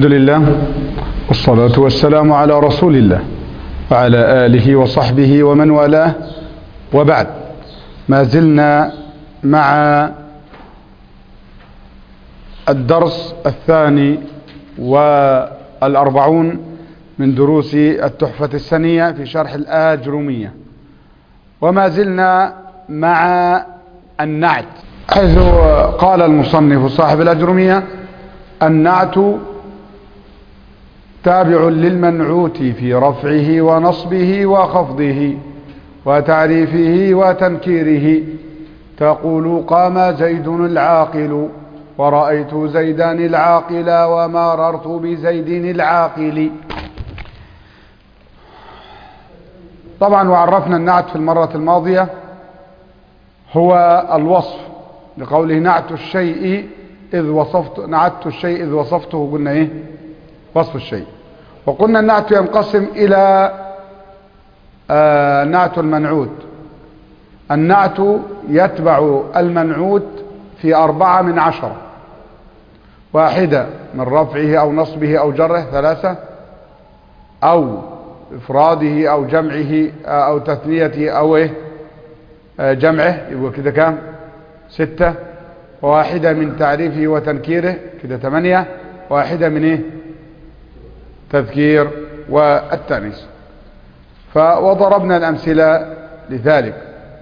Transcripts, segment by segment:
الحمد لله والصلاة والسلام على رسول الله وعلى آله وصحبه ومن والاه وبعد ما زلنا مع الدرس الثاني والأربعون من دروس التحفة السنية في شرح الآجرومية وما زلنا مع النعت حيث قال المصنف صاحب الأجرومية النعت تابع للمنعوت في رفعه ونصبه وخفضه وتعريفه وتنكيره تقول قام زيد العاقل ورأيت زيدان العاقل ومررت بزيد العاقل طبعا وعرفنا النعت في المرة الماضية هو الوصف لقوله نعت الشيء إذ وصفت نعت الشيء إذ وصفته قلنا إيه وصف الشيء وقلنا النعت ينقسم إلى آه نعت المنعوت النعت يتبع المنعوت في أربعة من عشرة واحدة من رفعه أو نصبه أو جره ثلاثة أو إفراده أو جمعه أو تثنيته أو إيه آه جمعه يبقى كده كام ستة وواحدة من تعريفه وتنكيره كده ثمانية واحدة من ايه تذكير والتأنيس وضربنا الأمثلة لذلك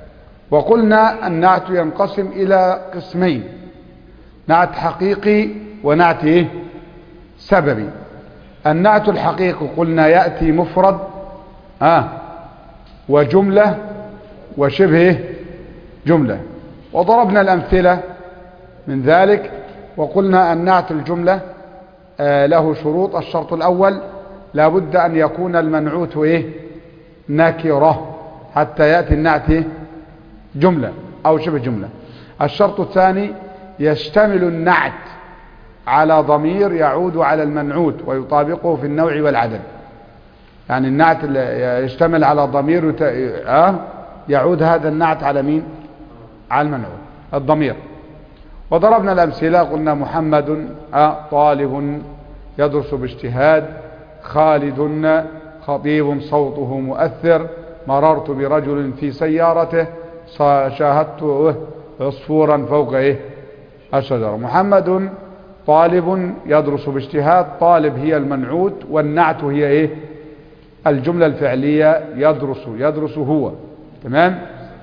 وقلنا النعت ينقسم إلى قسمين نعت حقيقي ونعت إيه؟ سببي النعت الحقيقي قلنا يأتي مفرد آه وجملة وشبه جملة وضربنا الأمثلة من ذلك وقلنا أن نعت الجملة آه له شروط الشرط الأول لابد أن يكون المنعوت إيه نكرة حتى يأتي النعت إيه؟ جملة أو شبه جملة الشرط الثاني يشتمل النعت على ضمير يعود على المنعوت ويطابقه في النوع والعدد يعني النعت يشتمل على ضمير يت... آه يعود هذا النعت على مين على المنعوت الضمير وضربنا الأمثلة قلنا محمد طالب يدرس باجتهاد خالد خطيب صوته مؤثر مررت برجل في سيارته شاهدت عصفورا فوق ايه الشجرة محمد طالب يدرس باجتهاد طالب هي المنعوت والنعت هي ايه الجملة الفعلية يدرس يدرس هو تمام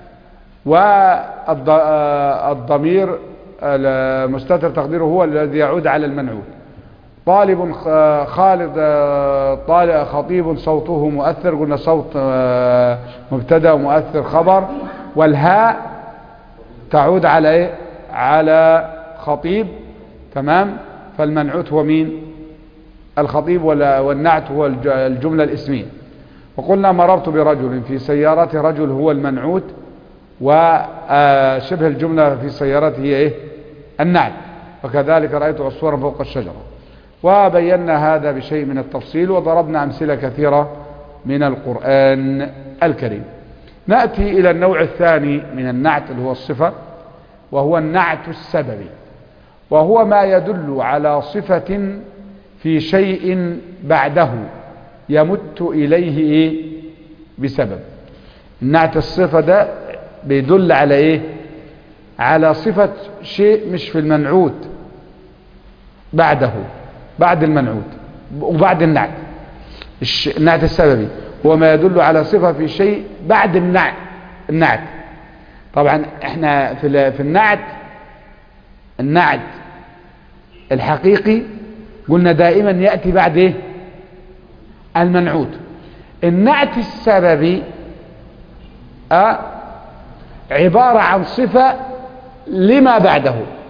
والضمير المستتر تقديره هو الذي يعود على المنعوت طالب خالد طالب خطيب صوته مؤثر قلنا صوت مبتدا ومؤثر خبر والهاء تعود على ايه على خطيب تمام فالمنعوت هو مين الخطيب والنعت هو الجملة الاسمية وقلنا مررت برجل في سيارة رجل هو المنعوت وشبه الجملة في سيارته هي ايه النعت وكذلك رأيت عصفورا فوق الشجرة وبينا هذا بشيء من التفصيل وضربنا أمثلة كثيرة من القرآن الكريم نأتي إلى النوع الثاني من النعت اللي هو الصفة وهو النعت السببي وهو ما يدل على صفة في شيء بعده يمت إليه إيه بسبب النعت الصفة ده بيدل على ايه على صفة شيء مش في المنعوت بعده بعد المنعوت وبعد النعت النعت السببي هو ما يدل على صفة في شيء بعد النعت النعت طبعا احنا في في النعت النعت الحقيقي قلنا دائما يأتي بعد ايه المنعوت النعت السببي أه عبارة عن صفة لما بعده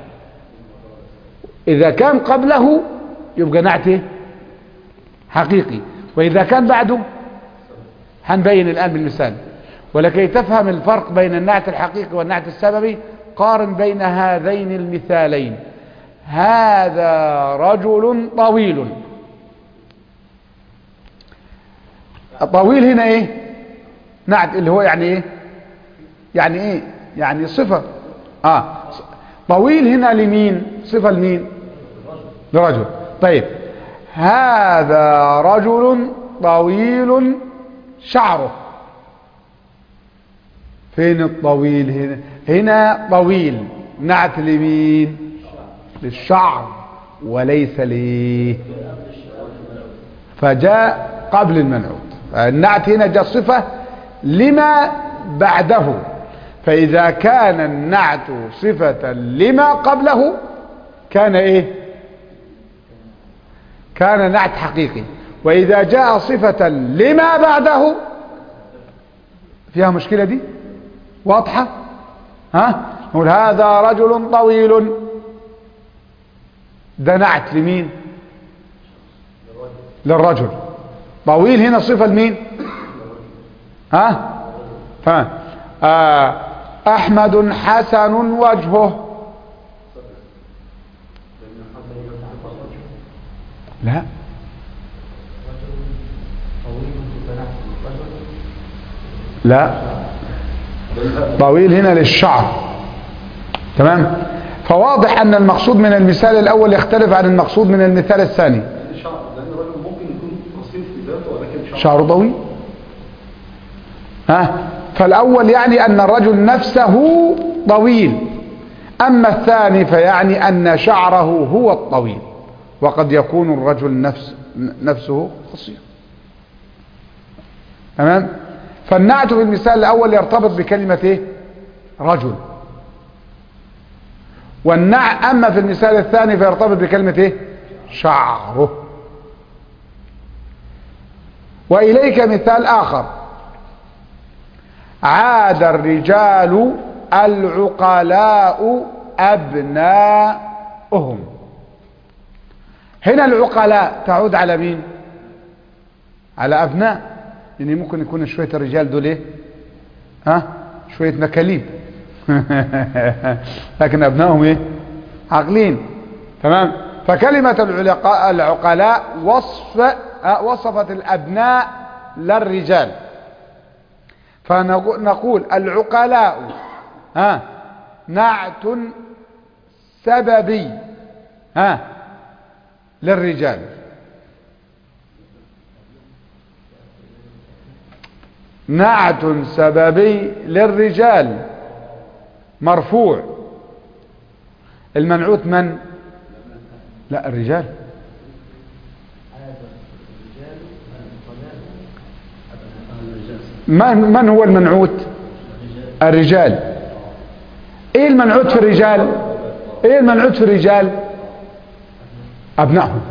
إذا كان قبله يبقى نعته حقيقي وإذا كان بعده هنبين الآن بالمثال ولكي تفهم الفرق بين النعت الحقيقي والنعت السببي قارن بين هذين المثالين هذا رجل طويل طويل هنا ايه نعت اللي هو يعني ايه يعني ايه يعني صفة اه طويل هنا لمين صفة لمين لرجل طيب هذا رجل طويل شعره فين الطويل هنا هنا طويل نعت لمين للشعر وليس ليه فجاء قبل المنعوت النعت هنا جاء صفة لما بعده فإذا كان النعت صفة لما قبله كان إيه كان نعت حقيقي وإذا جاء صفة لما بعده فيها مشكلة دي واضحة ها نقول هذا رجل طويل ده نعت لمين للرجل طويل هنا صفة لمين ها ها آه أحمد حسن وجهه لا لا طويل هنا للشعر تمام فواضح أن المقصود من المثال الأول يختلف عن المقصود من المثال الثاني شعر لان الرجل ممكن يكون قصير في ذاته ولكن شعر شعره طويل ها فالأول يعني أن الرجل نفسه طويل أما الثاني فيعني أن شعره هو الطويل وقد يكون الرجل نفس نفسه قصير تمام فالنعت في المثال الأول يرتبط بكلمة إيه؟ رجل والنع أما في المثال الثاني فيرتبط بكلمة إيه؟ شعره وإليك مثال آخر عاد الرجال العقلاء أبناؤهم هنا العقلاء تعود على مين على أبناء يعني ممكن يكون شوية الرجال دول ايه ها شوية مكاليب لكن أبنائهم ايه عاقلين تمام فكلمة العلقاء العقلاء وصف آه، وصفت الأبناء للرجال فنقول العقلاء ها نعت سببي ها للرجال نعت سببي للرجال مرفوع المنعوت من لا الرجال من من هو المنعوت الرجال ايه المنعوت في الرجال ايه المنعوت في الرجال ابنائهم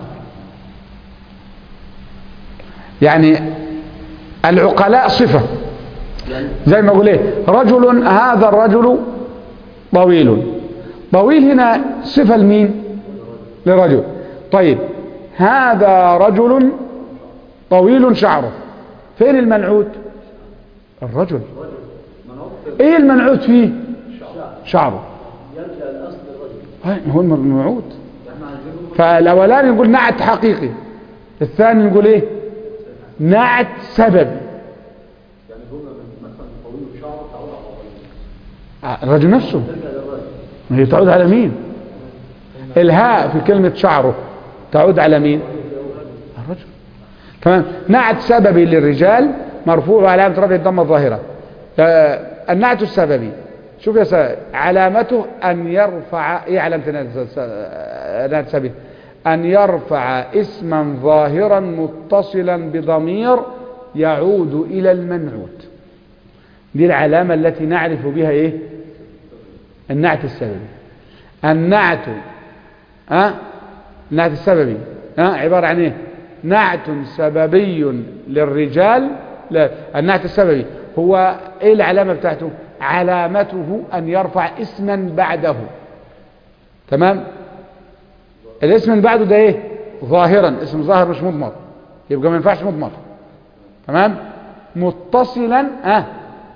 يعني العقلاء صفة زي ما اقول ايه رجل هذا الرجل طويل طويل هنا صفة لمين لرجل طيب هذا رجل طويل شعره فين المنعوت الرجل ايه المنعوت فيه شعره هاي هو المنعوت فالاولاني نقول نعت حقيقي الثاني نقول ايه نعت سببي يعني جمله من مثلا طويل شعر تعود على الرجل الرجل نفسه ترجع للرجل ما هي تعود على مين الهاء في كلمة شعره تعود على مين الرجل تمام نعت سببي للرجال مرفوع وعلامة رفع الضمة الظاهرة آه، النعت السببي شوف يا سيدي علامته أن يرفع إيه علامة النعت الس- آه، النعت السببي أن يرفع اسما ظاهرا متصلا بضمير يعود إلى المنعوت دي العلامة التي نعرف بها إيه النعت السببي النعت ها النعت السببي ها عبارة عن ايه نعت سببي للرجال لا النعت السببي هو ايه العلامة بتاعته علامته ان يرفع اسما بعده تمام الاسم اللي بعده ده ايه ظاهرا اسم ظاهر مش مضمر يبقى ما ينفعش مضمر تمام متصلا ها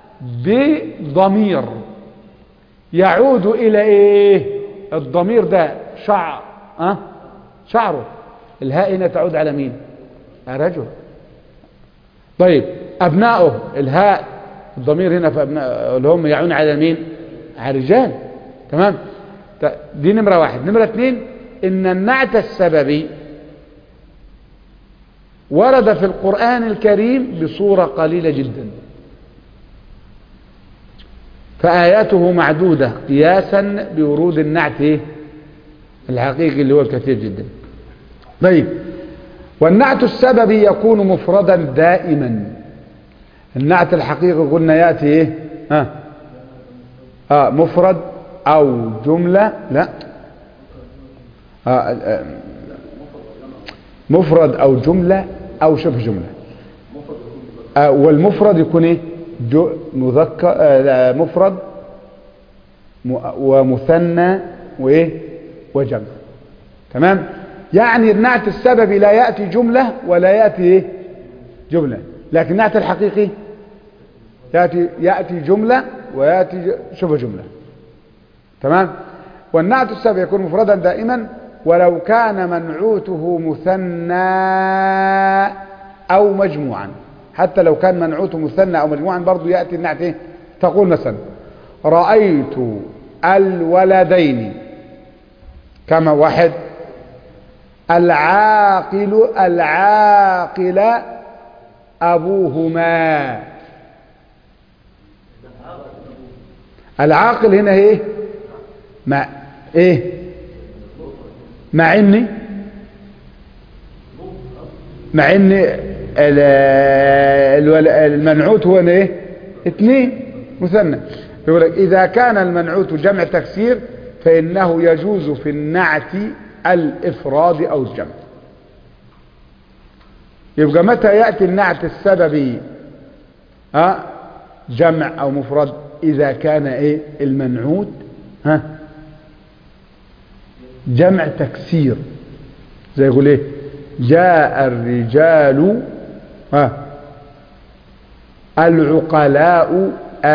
بضمير يعود الى ايه الضمير ده شعر أه؟ شعره الهاء هنا تعود على مين الرجل طيب ابنائه الهاء الضمير هنا في ابناء اللي هم يعون على مين على الرجال تمام ت- دي نمرة واحد نمرة اتنين ان النعت السببي ورد في القرآن الكريم بصورة قليلة جدا فآياته معدودة قياسا بورود النعت إيه؟ الحقيقي اللي هو الكثير جدا طيب والنعت السببي يكون مفردا دائما النعت الحقيقي قلنا يأتي ايه ها آه مفرد او جملة لا آه آه مفرد او جملة او شبه جملة آه والمفرد يكون ايه جو مذكر آه مفرد ومثنى وايه وجمع تمام يعني النعت السببي لا يأتي جملة ولا يأتي إيه؟ جملة لكن النعت الحقيقي يأتي, يأتي جملة ويأتي شبه جملة تمام والنعت السببي يكون مفردا دائما ولو كان منعوته مثنى أو مجموعا حتى لو كان منعوته مثنى أو مجموعا برضو يأتي النعت إيه؟ تقول مثلا رأيت الولدين كما واحد العاقل العاقل أبوهما العاقل هنا ايه مع ايه مع ان مع ان المنعوت هو ايه اثنين مثنى يقول لك اذا كان المنعوت جمع تكسير فانه يجوز في النعت الافراد او الجمع يبقى متى ياتي النعت السببي ها جمع او مفرد اذا كان ايه المنعوت ها جمع تكسير زي يقول ايه جاء الرجال ها العقلاء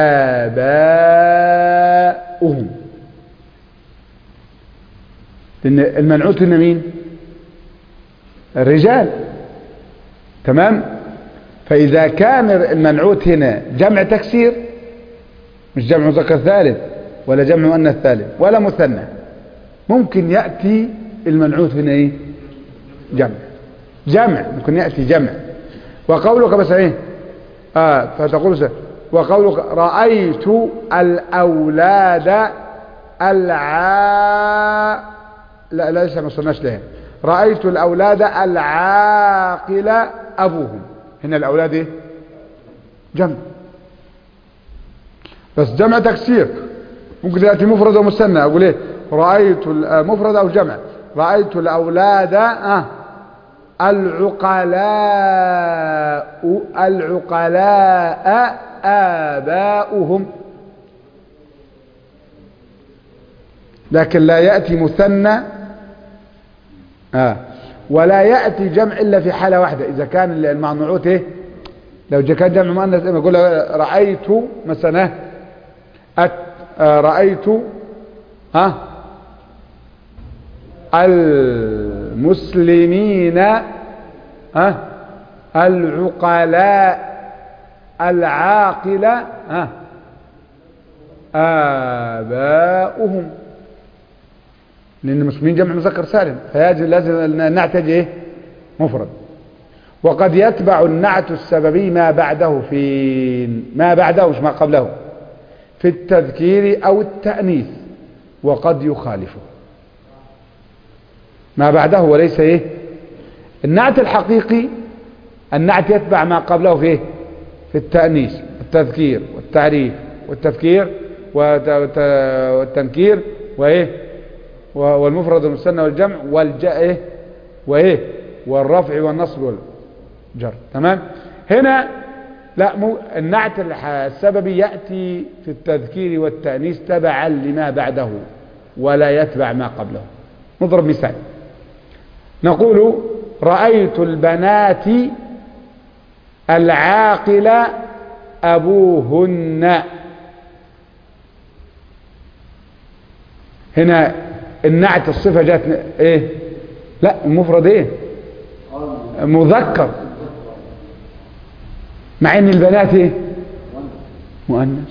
آباؤهم لأن المنعوت هنا مين الرجال تمام فإذا كان المنعوت هنا جمع تكسير مش جمع مذكر ثالث ولا جمع مؤنث ثالث ولا مثنى ممكن يأتي المنعوت هنا ايه جمع جمع ممكن يأتي جمع وقولك بس ايه آه فتقول سه. وقولك رأيت الأولاد العا لا لا لسه ما وصلناش لها رأيت الأولاد العاقل أبوهم هنا الأولاد ايه جمع بس جمع تكسير ممكن يأتي مفرد ومثنى أقول ايه رأيت مفرد أو جمع رأيت الأولاد آه العقلاء العقلاء آباؤهم لكن لا يأتي مثنى آه ولا يأتي جمع إلا في حالة واحدة إذا كان المعنوعات إيه لو كان جمع مؤنث يقول رأيت مثلا أت رأيت ها المسلمين ها العقلاء العاقلة ها آباؤهم لأن المسلمين جمع مذكر سالم فيجب لازم نعتج إيه مفرد وقد يتبع النعت السببي ما بعده في ما بعده مش ما قبله في التذكير أو التأنيث وقد يخالفه ما بعده وليس ايه النعت الحقيقي النعت يتبع ما قبله في ايه في التأنيث التذكير والتعريف والتفكير والتنكير وايه والمفرد والمثنى والجمع والجاء ايه وايه والرفع والنصب والجر تمام هنا لا مو النعت السببي يأتي في التذكير والتأنيث تبعا لما بعده ولا يتبع ما قبله نضرب مثال نقول رأيت البنات العاقل أبوهن هنا النعت الصفة جات ايه لا المفرد ايه مذكر مع ان البنات ايه مؤنث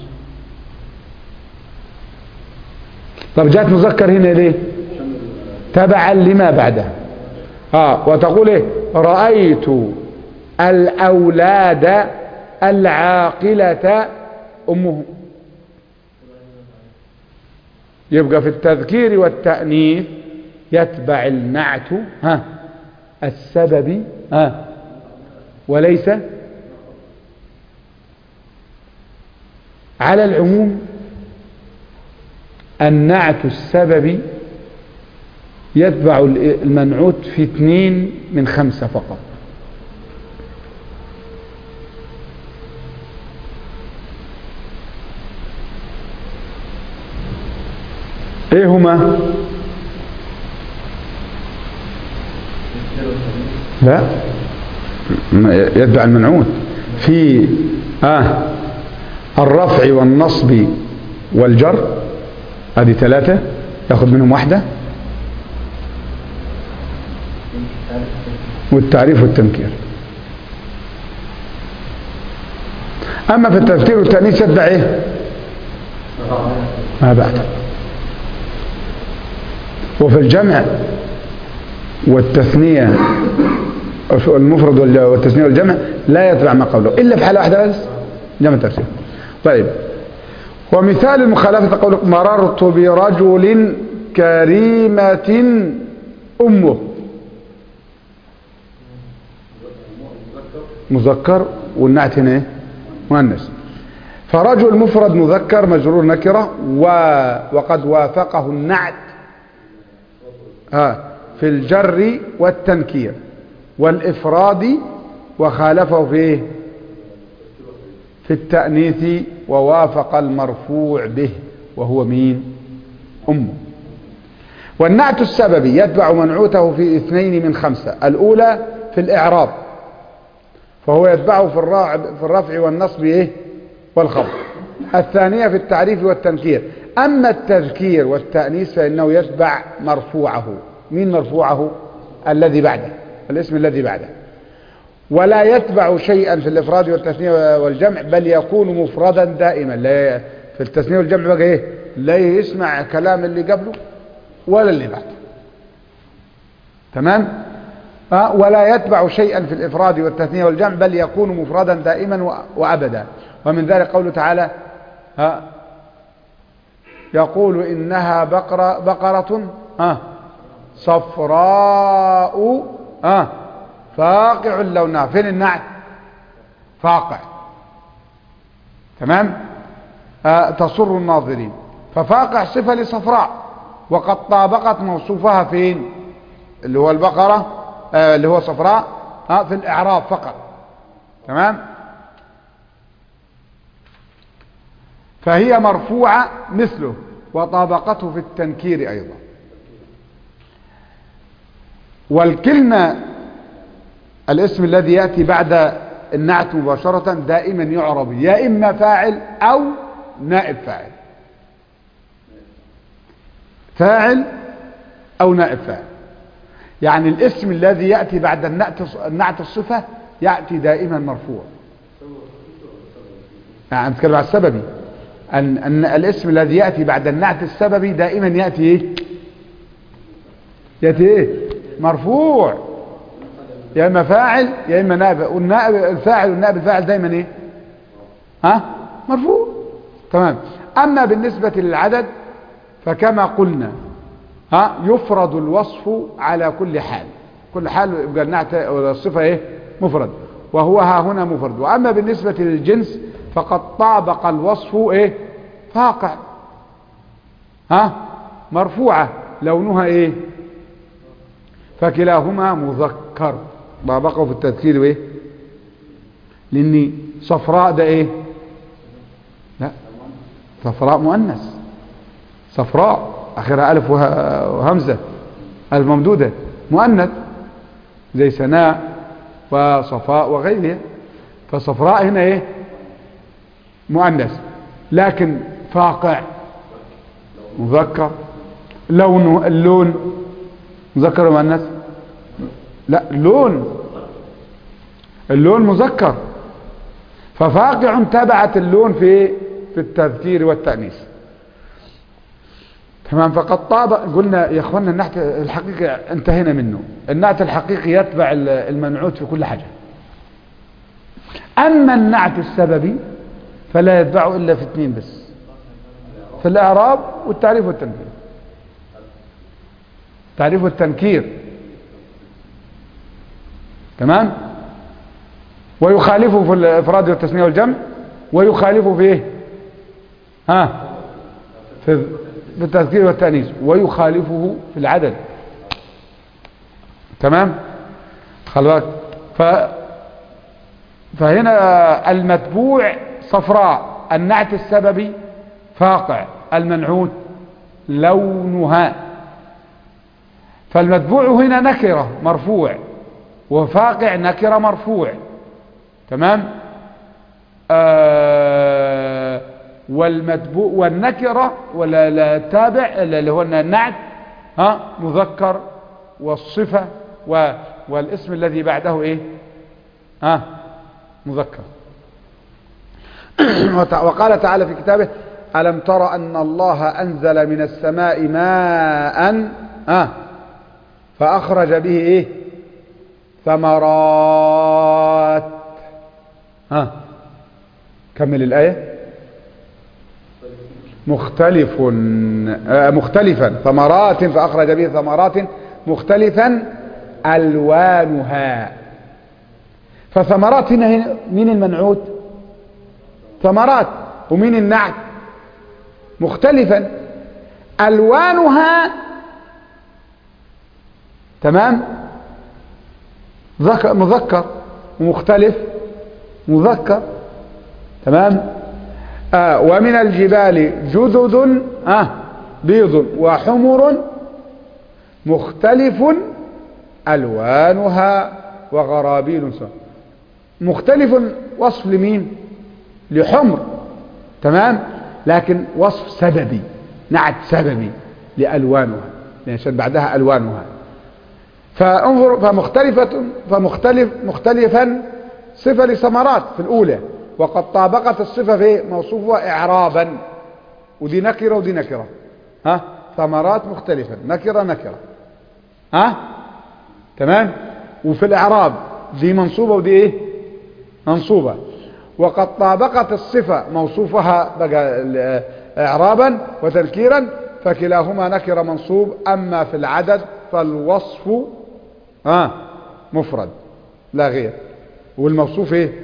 طب جات مذكر هنا ليه تبعا لما بعدها اه وتقول ايه رأيت الأولاد العاقلة أمهم يبقى في التذكير والتأنيث يتبع النعت ها السبب ها وليس على العموم النعت السببي يتبع المنعوت في اثنين من خمسة فقط ايه هما لا يتبع المنعوت في آه الرفع والنصب والجر هذه ثلاثة ياخذ منهم واحدة والتعريف والتنكير أما في التفكير والتأنيث يتبع إيه ما بعد وفي الجمع والتثنية المفرد والتثنية والجمع لا يتبع ما قبله إلا في حالة واحدة بس جمع التفسير طيب ومثال المخالفة قولك مررت برجل كريمة أمه مذكر والنعت هنا ايه مؤنث فرجل مفرد مذكر مجرور نكرة و... وقد وافقه النعت ها في الجر والتنكير والإفراد وخالفه في ايه في التأنيث ووافق المرفوع به وهو مين أمه والنعت السببي يتبع منعوته في اثنين من خمسة الأولى في الإعراب فهو يتبعه في في الرفع والنصب إيه والخفض الثانية في التعريف والتنكير أما التذكير والتأنيث فإنه يتبع مرفوعه مين مرفوعه الذي بعده الاسم الذي بعده ولا يتبع شيئا في الافراد والتثنيه والجمع بل يكون مفردا دائما لا في التثنيه والجمع بقى ايه لا يسمع كلام اللي قبله ولا اللي بعده تمام أه ولا يتبع شيئا في الافراد والتثنيه والجمع بل يكون مفردا دائما وابدا ومن ذلك قوله تعالى ها يقول انها بقره بقره ها صفراء ها فاقع لونها فين النعت فاقع تمام آه تسر الناظرين ففاقع صفة لصفراء وقد طابقت موصوفها فين اللي هو البقرة آه اللي هو صفراء آه في الإعراب فقط تمام فهي مرفوعة مثله وطابقته في التنكير أيضا والكلمة الاسم الذي يأتي بعد النعت مباشرة دائما يعرب يا إما فاعل أو نائب فاعل فاعل أو نائب فاعل يعني الاسم الذي يأتي بعد النعت النعت الصفة يأتي دائما مرفوع يعني نتكلم على السببي أن, أن الاسم الذي يأتي بعد النعت السببي دائما يأتي إيه يأتي إيه مرفوع يا اما فاعل يا اما نائب والنائب الفاعل والنائب الفاعل دايما ايه ها مرفوع تمام اما بالنسبة للعدد فكما قلنا ها يفرض الوصف على كل حال كل حال يبقى النعت الصفة ايه مفرد وهو ها هنا مفرد واما بالنسبة للجنس فقد طابق الوصف ايه فاقع ها مرفوعة لونها ايه فكلاهما مذكر طابقه في التذكير وايه لاني صفراء ده ايه لا صفراء مؤنث صفراء اخرها الف وهمزه الف ممدوده مؤنث زي سناء وصفاء وغيرها فصفراء هنا ايه مؤنث لكن فاقع مذكر لونه اللون مذكر ومؤنث لا لون اللون مذكر ففاقع تبعت اللون في في التذكير والتأنيث تمام فقد طابق قلنا يا اخوانا النحت الحقيقي انتهينا منه النعت الحقيقي يتبع المنعوت في كل حاجة أما النعت السببي فلا يتبع إلا في اثنين بس في الإعراب والتعريف والتنكير تعريف والتنكير تمام ويخالفه في الإفراد والتثنية والجمع ويخالفه في إيه ها في في التذكير والتأنيث ويخالفه في العدد تمام خلوات ف فهنا المتبوع صفراء النعت السببي فاقع المنعوت لونها فالمتبوع هنا نكرة مرفوع وفاقع نكرة مرفوع تمام آه والمتبوع والنكرة ولا لا تابع اللي هو النعت ها مذكر والصفة و والاسم الذي بعده ايه ها مذكر وقال تعالى في كتابه ألم تر أن الله أنزل من السماء ماء ها فأخرج به ايه ثمرات ها كمل الآية مختلف آه مختلفا ثمرات فأخرج به ثمرات مختلفا ألوانها فثمرات هنا مين المنعوت ثمرات ومين النعت مختلفا ألوانها تمام مذكر ومختلف مذكر تمام آه ومن الجبال جدد آه بيض وحمر مختلف ألوانها وغرابين سوا مختلف وصف لمين لحمر تمام لكن وصف سببي نعت سببي لألوانها عشان بعدها ألوانها فانظر فمختلفة فمختلف مختلفا صفة لثمرات في الأولى وقد طابقت الصفة في موصوفها إعرابا ودي نكرة ودي نكرة ها ثمرات مختلفة نكرة نكرة ها تمام وفي الإعراب دي منصوبة ودي إيه منصوبة وقد طابقت الصفة موصوفها بقى إعرابا وتنكيرا فكلاهما نكرة منصوب أما في العدد فالوصف ها مفرد لا غير والموصوف ايه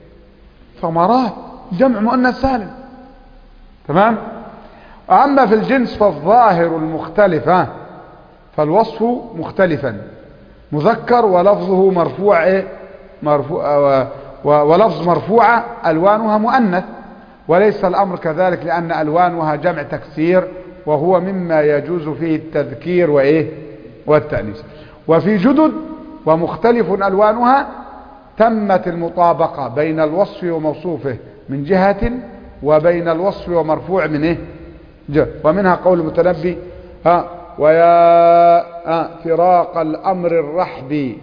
ثمرات جمع مؤنث سالم تمام اما في الجنس فالظاهر المختلف ها فالوصف مختلفا مذكر ولفظه مرفوع ايه مرفوع ولفظ مرفوعة الوانها مؤنث وليس الامر كذلك لان الوانها جمع تكسير وهو مما يجوز فيه التذكير وايه والتأنيث وفي جدد ومختلف ألوانها تمت المطابقة بين الوصف وموصوفه من جهة وبين الوصف ومرفوع من إيه جهة ومنها قول المتنبي ها ويا ها فراق الأمر الرحب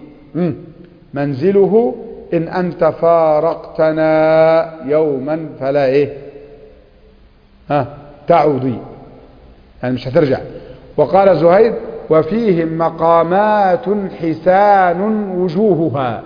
منزله إن أنت فارقتنا يوما فلا إيه ها تعودي يعني مش هترجع وقال زهيد وفيهم مقامات حسان وجوهها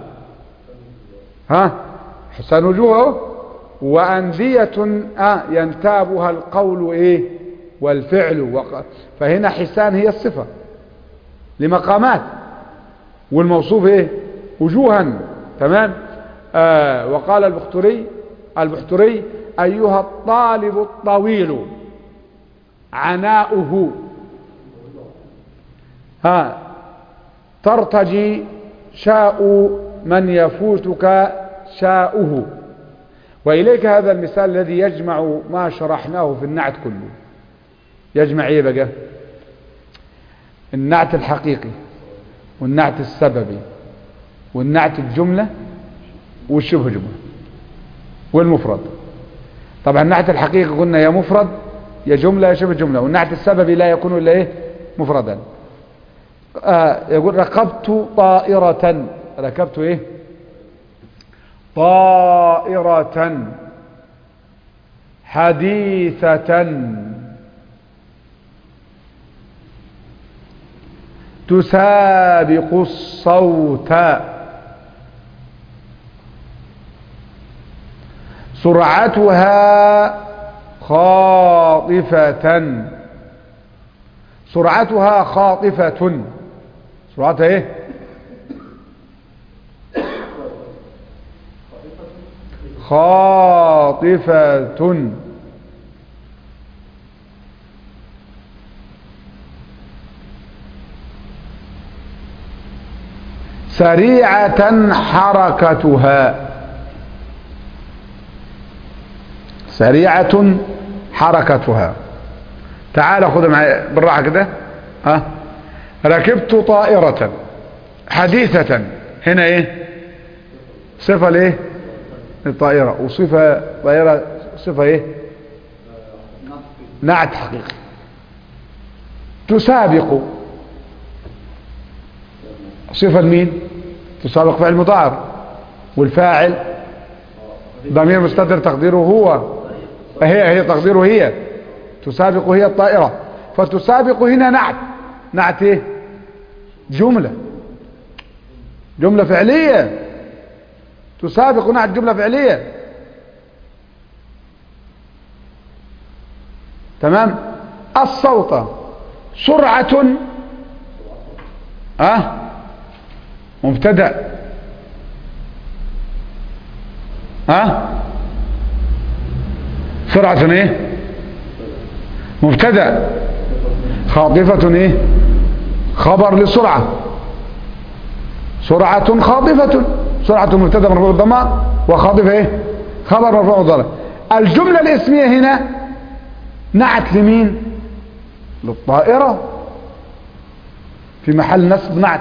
ها حسان وجوهه وأندية آه ينتابها القول إيه والفعل فهنا حسان هي الصفة لمقامات والموصوف إيه وجوها تمام آه وقال البختري البختري أيها الطالب الطويل عناؤه ها ترتجي شاء من يفوتك شاؤه وإليك هذا المثال الذي يجمع ما شرحناه في النعت كله يجمع ايه بقى النعت الحقيقي والنعت السببي والنعت الجملة والشبه جملة والمفرد طبعا النعت الحقيقي قلنا يا مفرد يا جملة يا شبه جملة والنعت السببي لا يكون إلا إيه مفردا آه يقول ركبت طائرة ركبت إيه طائرة حديثة تسابق الصوت سرعتها خاطفة سرعتها خاطفة سرعتها ايه خاطفة سريعة حركتها سريعة حركتها تعال خذ معي بالراحة كده ها ركبت طائرة حديثة هنا ايه صفة لايه للطائرة وصفة طائرة صفة ايه نعت حقيقي تسابق صفة لمين تسابق فعل مضارع والفاعل ضمير مستتر تقديره هو هي هي تقديره هي تسابق هي الطائرة فتسابق هنا نعت نعت ايه جملة جملة فعلية تسابق نعت جملة فعلية تمام الصوت سرعة اه مبتدا ها سرعة ايه مبتدا خاطفة ايه خبر لسرعة سرعة خاطفة سرعة مبتدا مرفوع بالضمة وخاطفة ايه خبر مرفوع بالضمة الجملة الاسمية هنا نعت لمين للطائرة في محل نصب نعت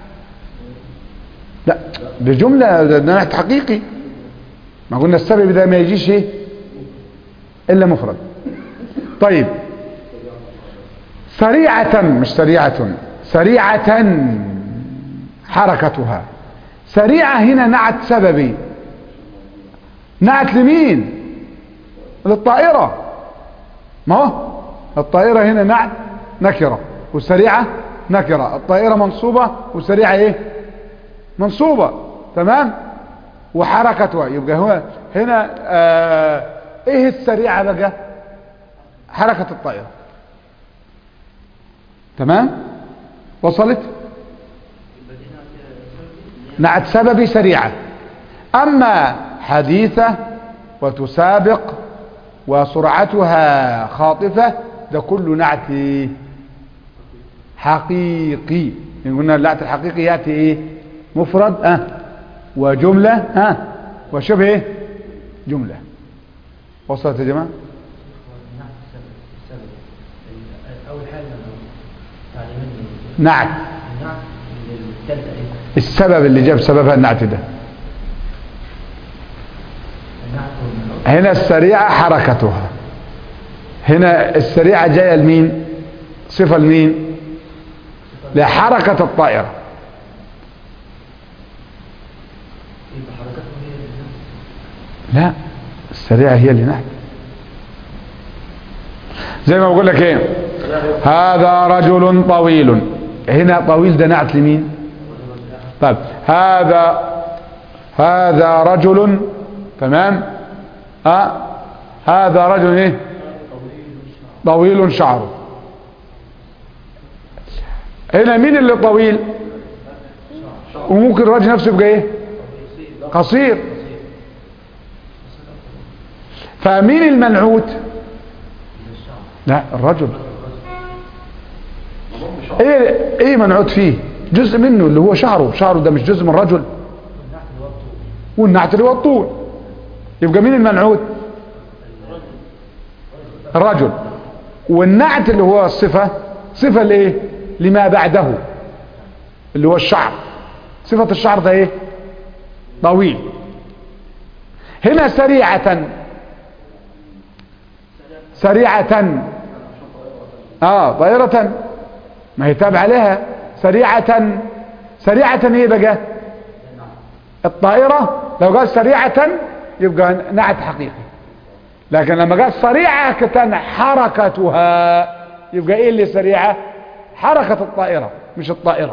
لا ده جملة ده نعت حقيقي ما قلنا السبب ده ما يجيش ايه الا مفرد طيب سريعة مش سريعة سريعة حركتها سريعة هنا نعت سببي نعت لمين للطائرة ما هو الطائرة هنا نعت نكرة والسريعة نكرة الطائرة منصوبة والسريعة ايه منصوبة تمام وحركتها يبقى هو هنا آه ايه السريعة بقى حركة الطائرة تمام وصلت نعت سببي سريعة اما حديثة وتسابق وسرعتها خاطفة ده كله نعت حقيقي إن قلنا النعت الحقيقي يأتي ايه مفرد اه وجملة اه وشبه ايه جملة وصلت يا جماعة أول حاجة تعليمين نعت النعت الثالثة إيه؟ السبب اللي جاب سببها النعت ده النعت والمنعوت هنا السريعة حركتها هنا السريعة جاية لمين صفة لمين لحركة الطائرة يبقى حركته هي اللي- لا السريعة هي اللي نحن زي ما بقول لك ايه هذا رجل طويل هنا طويل ده نعت لمين طيب هذا هذا رجل تمام ها هذا رجل ايه طويل شعره هنا مين اللي طويل وممكن الراجل نفسه يبقى ايه قصير فمين المنعوت لا الرجل ايه ايه منعوت فيه جزء منه اللي هو شعره شعره ده مش جزء من الرجل والنعت اللي هو الطول يبقى مين المنعوت الرجل والنعت اللي هو الصفة صفة لايه لما بعده اللي هو الشعر صفة الشعر ده ايه طويل هنا سريعة سريعة اه طائرة ما هي تابعة لها سريعة سريعة ايه بقى الطائرة لو قال سريعة يبقى نعت حقيقي لكن لما قال سريعة حركتها يبقى ايه اللي سريعة حركة الطائرة مش الطائرة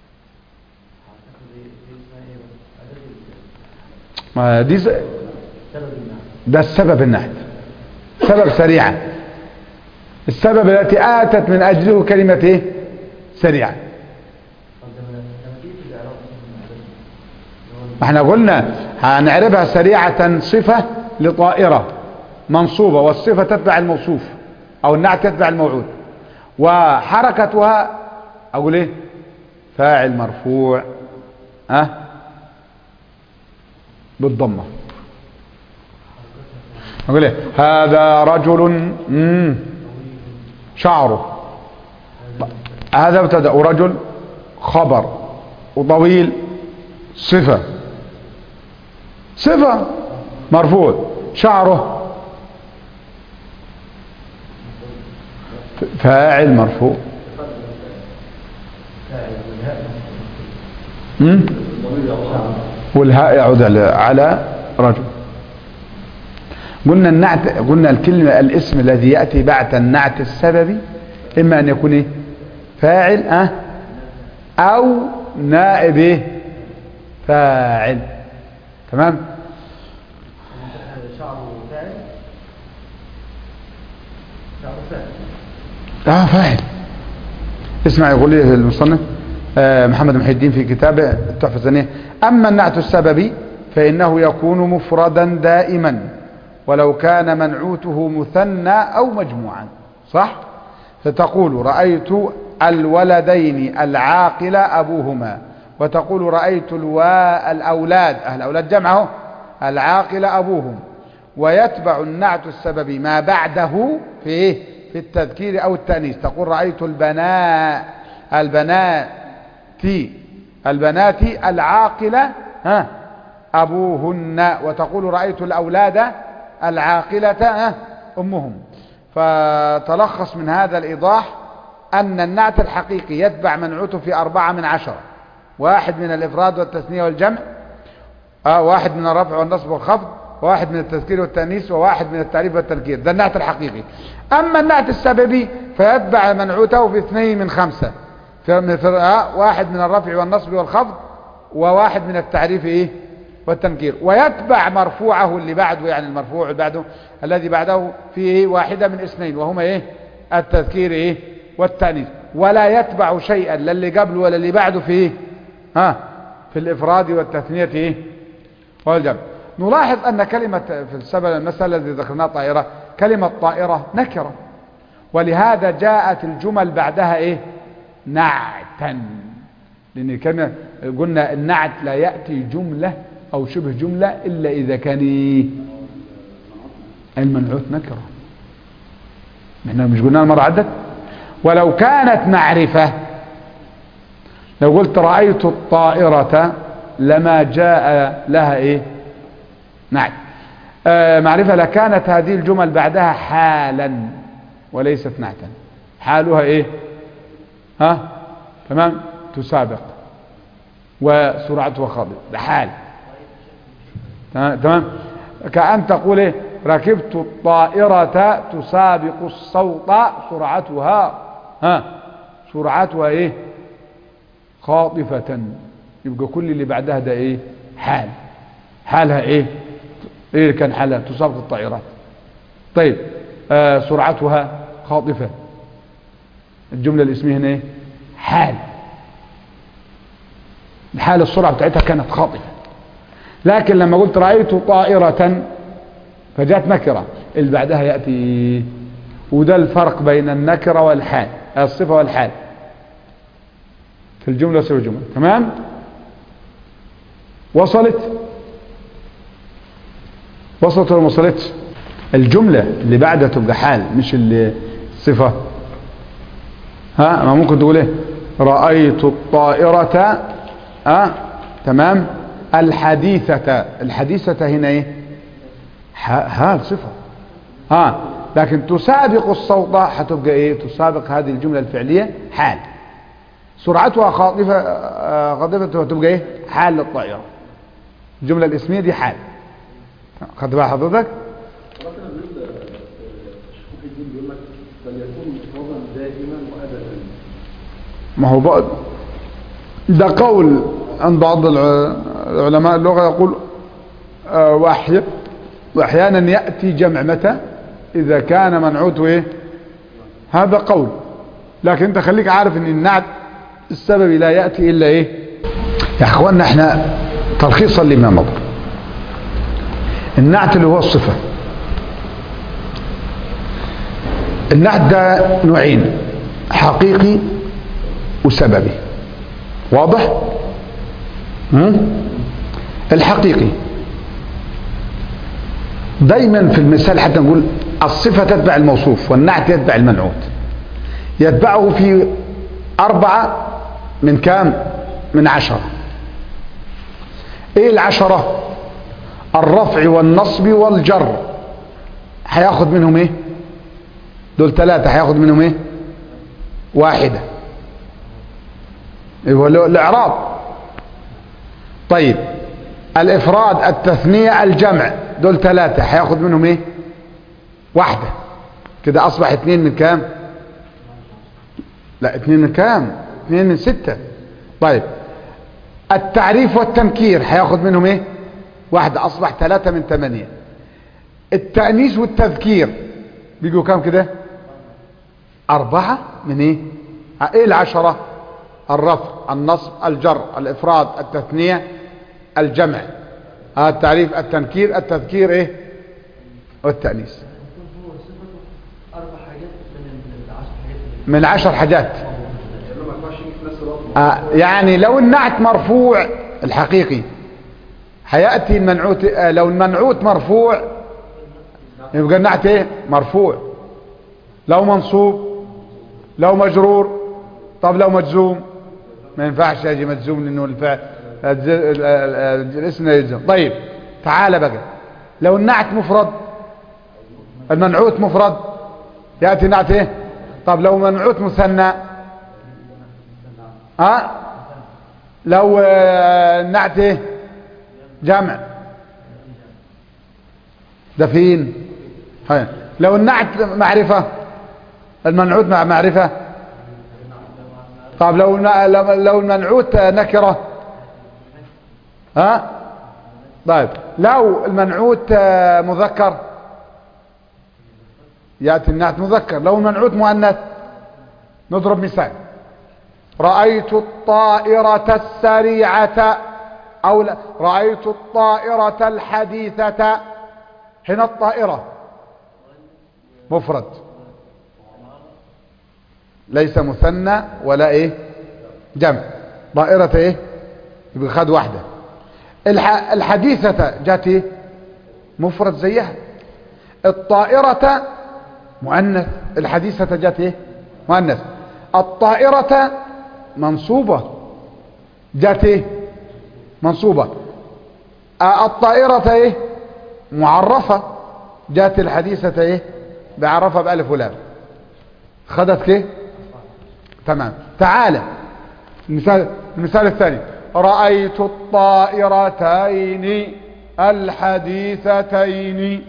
ما دي ز... سبب النعم ده السبب النحت سبب سريعة السبب التي آتت من أجله كلمة إيه سريعة طب لما لما تيجي في الاعراب اللي هو ما احنا قلنا هنعربها سريعة صفة لطائرة منصوبة والصفة تتبع الموصوف او النعت تتبع الموعود وحركتها اقول ايه فاعل مرفوع ها بالضمة اقول ايه هذا رجل مم شعره هذا ابتدأ ورجل خبر وطويل صفة صفة مرفوع شعره فاعل مرفوع فاعل والهاء مم؟ والهاء يعود على- على رجل قلنا النعت قلنا الكلمة الاسم الذي يأتي بعد النعت السببي إما أن يكون إيه؟ فاعل أه أو نائب إيه؟ فاعل تمام شعره فاعل شعره فاعل اه فاعل اسمع يقول لي المصنف آه، محمد محي الدين في كتابه التحفة الثانية أما النعت السببي فإنه يكون مفردا دائما ولو كان منعوته مثنى أو مجموعا صح فتقول رأيت الولدين العاقل أبوهما وتقول رأيت الوا الأولاد أهل الأولاد جمعه العاقل أبوهم ويتبع النعت السببي ما بعده في إيه؟ في التذكير أو التأنيث تقول رأيت البناء البنات البنات العاقلة ها أبوهن وتقول رأيت الأولاد العاقلة ها أمهم فتلخص من هذا الإيضاح أن النعت الحقيقي يتبع منعوته في أربعة من عشرة واحد من الإفراد والتثنية والجمع آه واحد من الرفع والنصب والخفض وواحد من التذكير والتأنيث وواحد من التعريف والتنكير ده النعت الحقيقي أما النعت السببي فيتبع منعوته في اثنين من خمسة في في- آه واحد من الرفع والنصب والخفض وواحد من التعريف إيه والتنكير ويتبع مرفوعه اللي بعده يعني المرفوع اللي بعده الذي بعده فيه واحدة من اثنين وهما إيه التذكير إيه والتأنيث ولا يتبع شيئا لا اللي قبله ولا اللي بعده في إيه ها في الإفراد والتثنية إيه والجمع نلاحظ أن كلمة في السبب المسألة الذي ذكرناها طائرة كلمة طائرة نكرة ولهذا جاءت الجمل بعدها إيه نعتا لأن كما قلنا النعت لا يأتي جملة أو شبه جملة إلا إذا كان إيه المنعوت نكرة احنا مش قلنا المرة عدت ولو كانت معرفة لو قلت رأيت الطائرة لما جاء لها ايه نعم آه معرفة لكانت هذه الجمل بعدها حالا وليست نعتا حالها ايه ها تمام تسابق وسرعتها خاضئة ده حال تمام تمام كأن تقول ايه ركبت الطائرة تسابق الصوت سرعتها ها سرعتها ايه خاطفة يبقى كل اللي بعدها ده ايه حال حالها ايه ايه اللي كان حالها تسابق الطائرات طيب آه سرعتها خاطفة الجملة الاسمية هنا ايه حال الحال السرعة بتاعتها كانت خاطفة لكن لما قلت رأيت طائرة فجاءت نكرة اللي بعدها يأتي وده الفرق بين النكرة والحال الصفة والحال في الجملة وسوى الجملة تمام وصلت وصلت ولا ما وصلتش الجملة اللي بعدها تبقى حال مش اللي صفة ها ما ممكن تقول ايه رأيت الطائرة ها تمام الحديثة الحديثة هنا ايه حال صفة ها لكن تسابق الصوت هتبقى ايه تسابق هذه الجملة الفعلية حال سرعتها خاطفة خاطفة هتبقى ايه حال للطائرة الجملة الاسمية دي حال خدت بقى حضرتك ولكن بيقول الشيخ الدين بيقول لك بل يكون مفردا دائما وابدا ما هو بقى ده قول عند بعض الع- العلماء اللغة يقول آه، وحي واحيانا ياتي جمع متى اذا كان منعوته ايه هذا قول لكن انت خليك عارف ان النعت السبب لا ياتي الا ايه يا اخوانا احنا تلخيصا لما مضى النعت اللي هو الصفه النعت ده نوعين حقيقي وسببي واضح هم؟ الحقيقي دايما في المثال حتى نقول الصفة تتبع الموصوف والنعت يتبع المنعوت يتبعه في أربعة من كام من عشرة ايه العشرة الرفع والنصب والجر هياخد منهم ايه دول ثلاثة هياخد منهم ايه واحدة يبقى له الاعراب طيب الافراد التثنية الجمع دول ثلاثة هياخد منهم ايه واحدة كده اصبح اثنين من كام لا اثنين من كام اثنين من ستة طيب التعريف والتنكير هياخد منهم ايه واحدة اصبح ثلاثة من ثمانية التأنيس والتذكير بيجوا كام كده أربعة من إيه إيه العشرة الرفع النصب الجر الإفراد التثنية الجمع هذا التعريف التنكير التذكير إيه والتأنيس هو صفته أربع حاجات من العشر حاجات اللي من عشر حاجات لانه ما ينفعش يجي في نفس الوقت آه يعني لو النعت مرفوع الحقيقي هيأتي المنعوت آه لو المنعوت مرفوع يبقى النعت ايه مرفوع لو منصوب لو مجرور طب لو مجزوم ما ينفعش يجي مجزوم لانه الفعل الج- ال- ال- الاسم لا يلزم طيب تعال بقى لو النعت مفرد المنعوت مفرد يأتي نعت ايه طب لو منعوت مثنى ها لو آه، النعت ايه جمع ده فين هاي. لو النعت معرفة المنعوت مع معرفة طب لو الن- لو لو المنعوت نكرة ها طيب لو المنعوت آه، مذكر يأتي النعت مذكر لو المنعوت مؤنث نضرب مثال رأيت الطائرة السريعة أو لا رأيت الطائرة الحديثة هنا الطائرة مفرد ليس مثنى ولا ايه جمع طائرة ايه يبقى خد واحدة الح... الحديثة جات ايه مفرد زيها الطائرة مؤنث الحديثة جات ايه مؤنث الطائرة منصوبة جات ايه منصوبة آه، الطائرة ايه معرفة جات الحديثة ايه بعرفة بألف ولام خدت كيه تمام تعالى المثال المثال الثاني رأيت الطائرتين الحديثتين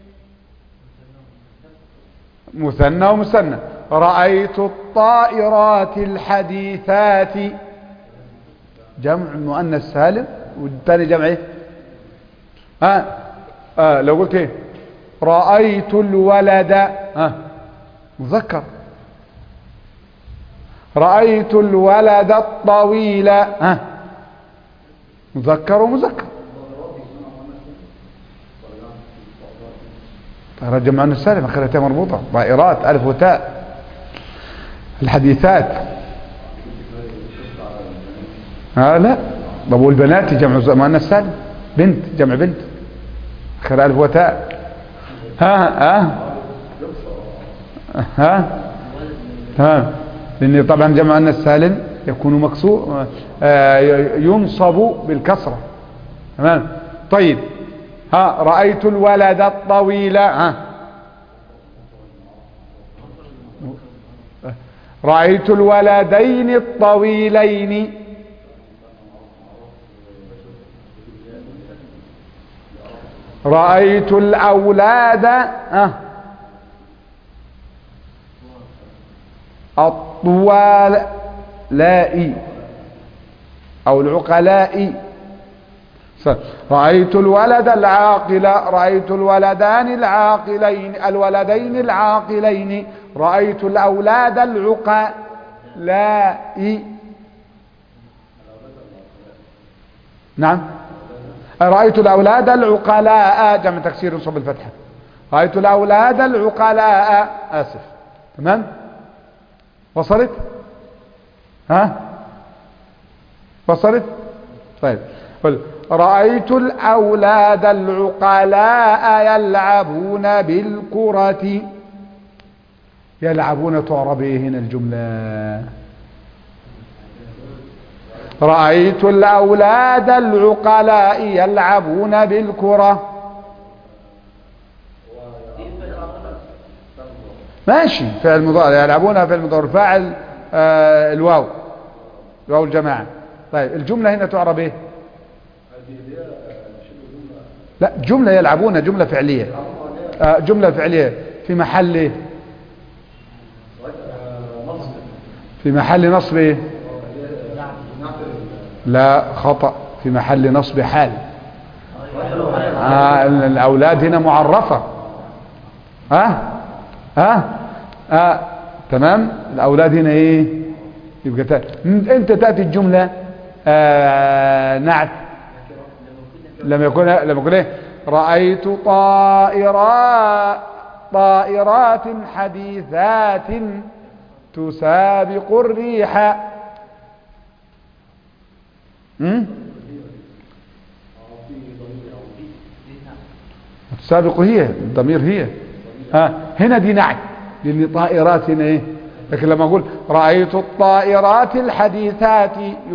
مثنى ومثنى رأيت الطائرات الحديثات جمع مؤنث سالم والثاني جمع ايه ها آه لو قلت ايه رأيت الولد ها مذكر رأيت الولد الطويل ها مذكر ومذكر طائرات جمع مؤنث سالم اخرها تاء مربوطه طائرات الف وتاء الحديثات ها لا طب والبنات جمع ز- مؤنث سالم بنت جمع بنت اخر الف وتاء ها ها ها ها لان طبعا جمع مؤنث سالم يكون مكسور آه، ينصب بالكسره تمام طيب ها رأيت الولد الطويل ها رأيت الولدين الطويلين رأيت الأولاد ها الطوال لائي أو العقلاء س- رأيت الولد العاقل رأيت الولدان العاقلين الولدين العاقلين رأيت الأولاد العقلاء نعم رأيت الأولاد العقلاء جمع تكسير صب الفتحة رأيت الأولاد العقلاء آسف تمام وصلت ها وصلت طيب قل رأيت الأولاد العقلاء يلعبون بالكرة يلعبون تعرب إيه هنا الجملة رأيت الأولاد العقلاء يلعبون بالكرة ماشي فعل مضارع يلعبون فعل مضارع فاعل آه الواو واو الجماعة طيب الجملة هنا تعرب ايه لا جملة يلعبون جملة فعلية آه جملة فعلية في محل ايه في محل نصب ايه لا خطأ في محل نصب حال آه الأولاد هنا معرفة ها ها آه تمام الأولاد هنا ايه يبقى تا... انت تأتي الجملة آه نعت لما يكون لما يكون ايه رأيت طائرات طائرات حديثات تسابق الريح م? تسابق هي الضمير هي ها هنا دي نعت لان طائرات هنا ايه لكن لما اقول رايت الطائرات الحديثات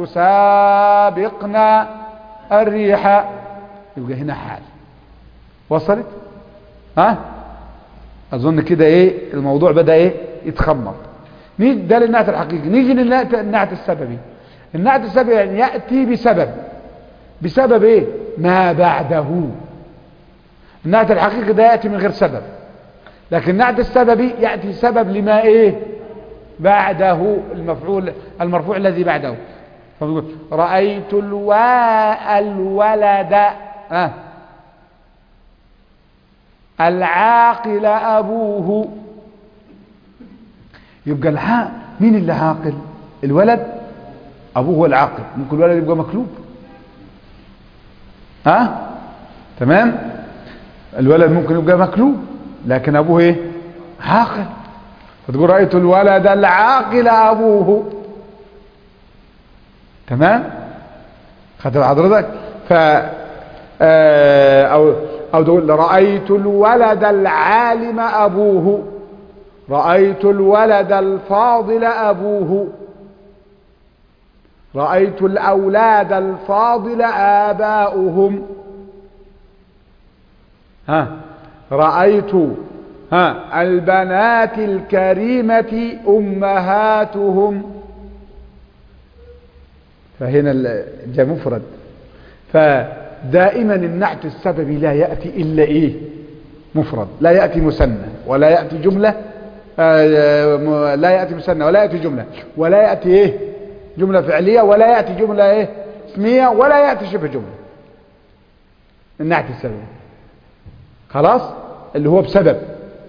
يسابقن الريح يبقى هنا حال وصلت ها اظن كده ايه الموضوع بدا ايه يتخمر نيجي ده للنعت الحقيقي نيجي للنعت النعت السببي النعت السببي يعني ياتي بسبب بسبب ايه ما بعده النعت الحقيقي ده ياتي من غير سبب لكن النعت السببي ياتي سبب لما ايه بعده المفعول المرفوع الذي بعده فبيقول رايت الوا الولد آه العاقل ابوه يبقى العاقل مين اللي عاقل الولد ابوه هو العاقل ممكن الولد يبقى مكلوب ها أه؟ تمام الولد ممكن يبقى مكلوب لكن ابوه ايه عاقل فتقول رايت الولد العاقل ابوه تمام خدت حضرتك ف او او تقول رايت الولد العالم ابوه رايت الولد الفاضل ابوه رايت الاولاد الفاضل اباؤهم ها رأيت ها البنات الكريمة أمهاتهم فهنا جاء مفرد فدائما النعت السببي لا يأتي إلا إيه مفرد لا يأتي مثنى ولا يأتي جملة آه لا يأتي مثنى ولا يأتي جملة ولا يأتي إيه جملة فعلية ولا يأتي جملة إيه اسمية ولا يأتي شبه جملة النعت السببي خلاص اللي هو بسبب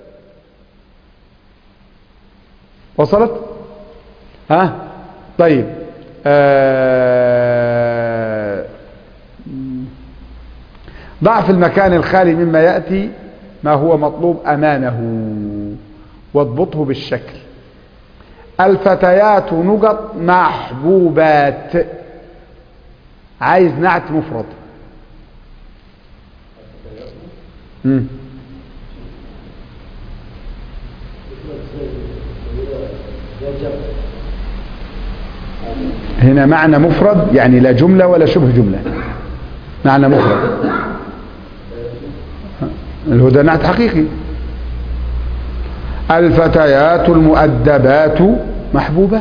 وصلت ها طيب آه ضع في المكان الخالي مما يأتي ما هو مطلوب أمامه واضبطه بالشكل الفتيات نقط محبوبات عايز نعت مفرد مم. هنا معنى مفرد يعني لا جملة ولا شبه جملة معنى مفرد الهدى نعت حقيقي الفتيات المؤدبات محبوبة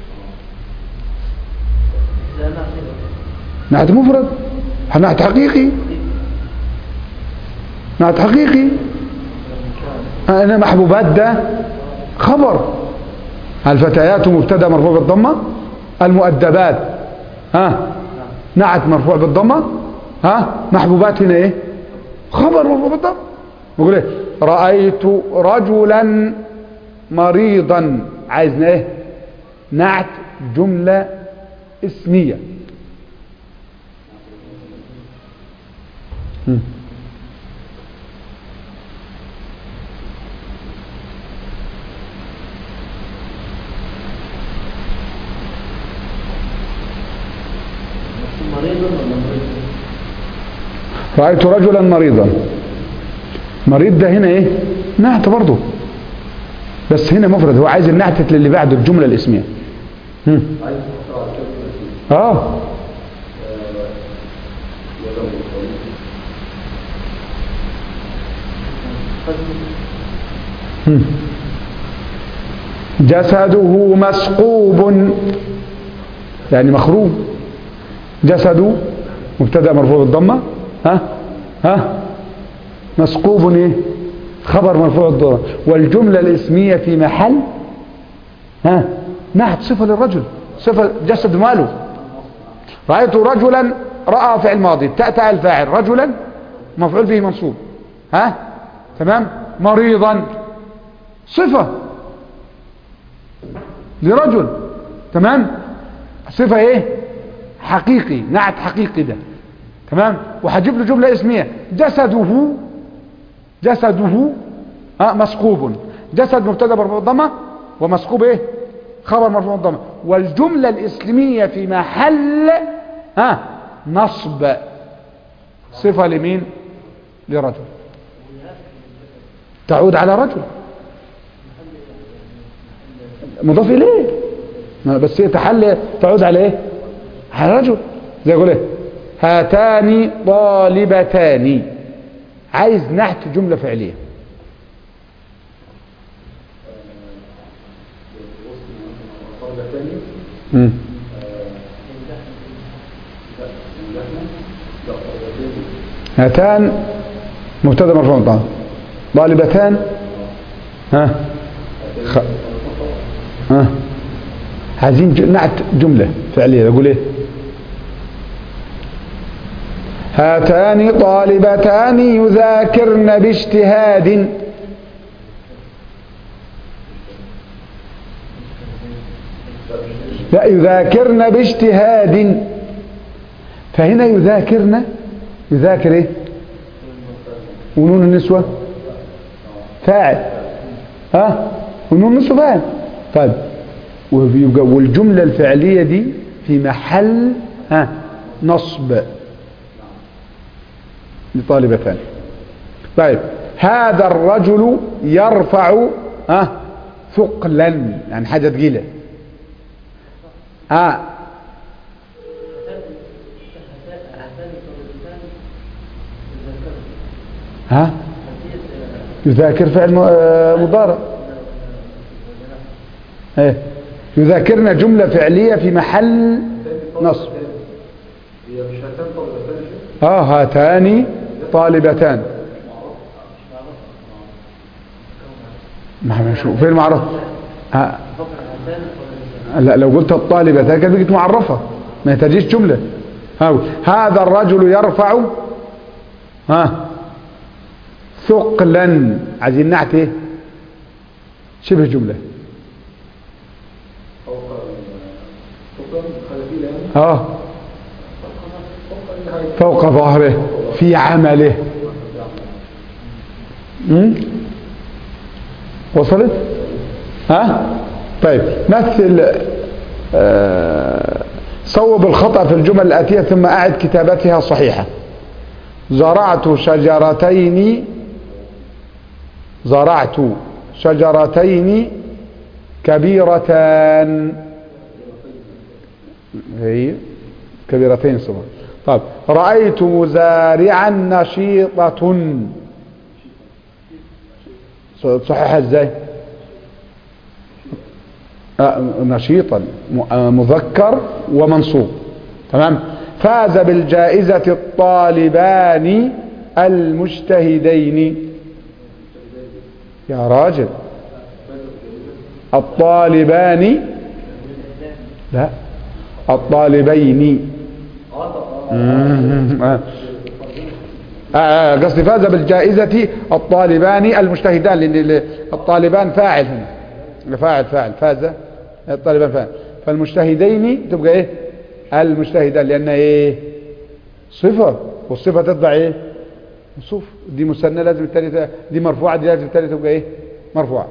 نعت مفرد نعت حقيقي نعت حقيقي أنا محبوبات ده خبر الفتيات مبتدا مرفوع بالضمة المؤدبات ها نعت مرفوع بالضمة ها محبوبات هنا ايه خبر مرفوع بالضم بقول ايه رأيت رجلا مريضا عايزنا ايه نعت جملة اسمية مم. مريضا ولا مريض؟ رأيت رجلا مريضا مريض ده هنا ايه نعت برضه بس هنا مفرد هو عايز النعت اللي بعده الجملة الاسمية مم. عايز تحط على كلمة اه يده طويل مم. جسده مسقوب يعني مخروم جسده مبتدا مرفوع بالضمه ها ها مسقوب ايه خبر مرفوع بالضمه والجمله الاسميه في محل ها نعت صفه للرجل صفه جسد ماله رايت رجلا راى فعل ماضي تاتى الفاعل رجلا مفعول به منصوب ها تمام مريضا صفه لرجل تمام صفة ايه حقيقي نعت حقيقي ده تمام وهجيب له جملة اسمية جسده جسده ها مسقوب جسد مبتدا مرفوع بالضمه ومسقوب ايه خبر مرفوع بالضمه والجملة الاسلامية في محل ها نصب صفة لمين لرجل تعود على رجل مضاف اليه ما بس هي تحل تعود على ايه على رجل زي يقول ايه هاتان طالبتان عايز نحت جملة فعلية طالبة تاني مم. لا طالبتين هاتان مبتدا مرفوع طبعا طالبتان ها خ... ها عايزين ج- نعت جملة فعلية اقول ايه هاتان طالبتان يذاكرن باجتهاد لا يذاكرن باجتهاد فهنا يذاكرن يذاكر ايه ونون النسوة فاعل ها ونون النسوة فاعل طيب ويبقى والجملة الفعلية دي في محل ها نصب لطالبتان طيب هذا الرجل يرفع ها ثقلا يعني حاجة تقيلة ها ها يذاكر فعل م- آه، مضارع ايه يذاكرنا جملة فعلية في محل نصب هي مش هاتان طالبتان شيء اه هاتان طالبتان ما شو فين معرف ها لا لو قلت الطالبتان كانت بقت معرفة ما تجيش جملة ها هذا الرجل يرفع ها ثقلا عايزين نعت ايه شبه جملة فوق فوق خلفي لان اه فوق ظهره في عمله مم؟ وصلت ها طيب مثل آه، صوب الخطأ في الجمل الآتية ثم أعد كتابتها صحيحة زرعت شجرتين زرعت شجرتين كبيرتان هي كبيرتين صبا طيب رأيت مزارعا نشيطة صحيح ازاي آه، نشيطا م- آه، مذكر ومنصوب تمام فاز بالجائزة الطالبان المجتهدين يا راجل الطالبان لا الطالبين اه طب مم. آه. آه، قصدي فاز بالجائزة الطالبان المجتهدان لأن ال- الطالبان فاعل هنا فاعل فاعل فاز الطالبان فاعل فالمجتهدين تبقى ايه المجتهدان لأن ايه صفة والصفة تتبع ايه موصوف دي مثنى لازم التانية ت- دي مرفوعة دي لازم التانية تبقى ايه مرفوعة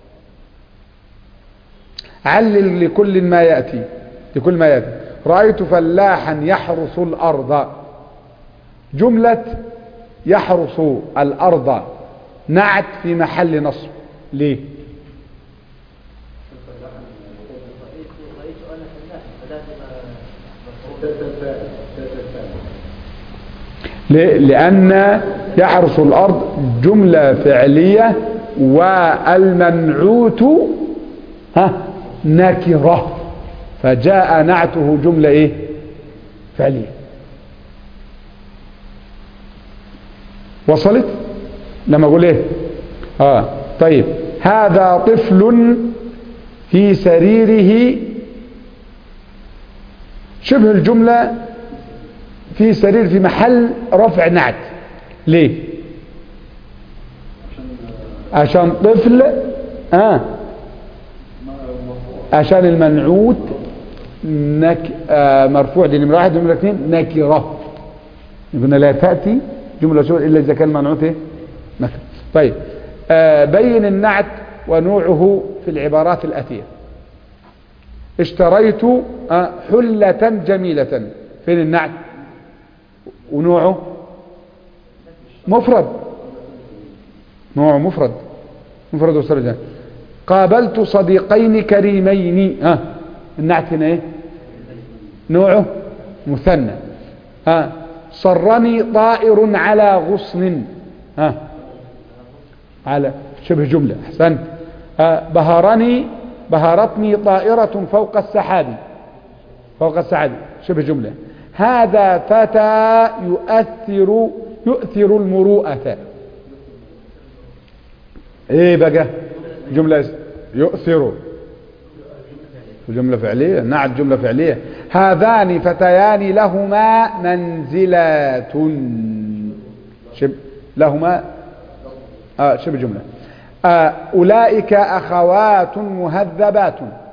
علل لكل ما يأتي لكل ما يأتي رأيت فلاحا يحرث الأرض جملة يحرث الأرض نعت في محل نصب ليه رأيت أنا فلاح فلازم ده الفاعل ده الفاعل ليه؟ لأن يحرث الأرض جملة فعلية والمنعوت ها نكرة فجاء نعته جملة ايه فعلية وصلت لما اقول ايه اه طيب هذا طفل في سريره شبه الجملة في سرير في محل رفع نعت ليه عشان طفل اه عشان المنعوت نك آه مرفوع دي نمرة واحد نمرة اثنين نكرة قلنا لا تأتي جملة شو إلا إذا كان منعوت إيه نكرة طيب آه بين النعت ونوعه في العبارات الآتية اشتريت آه حلة جميلة فين النعت ونوعه مفرد نوعه مفرد مفرد وسرجان قابلت صديقين كريمين ها النعت هنا ايه نوعه مثنى ها صرني طائر على غصن ها على شبه جملة احسنت ها بهرني بهرتني طائرة فوق السحاب فوق السحاب شبه جملة هذا فتى يؤثر يؤثر المروءة ايه بقى جملة اس- يؤثر جملة فعلية نعت جملة فعلية هذان فتيان لهما منزلات شب لهما آه شبه جملة آه أولئك أخوات مهذبات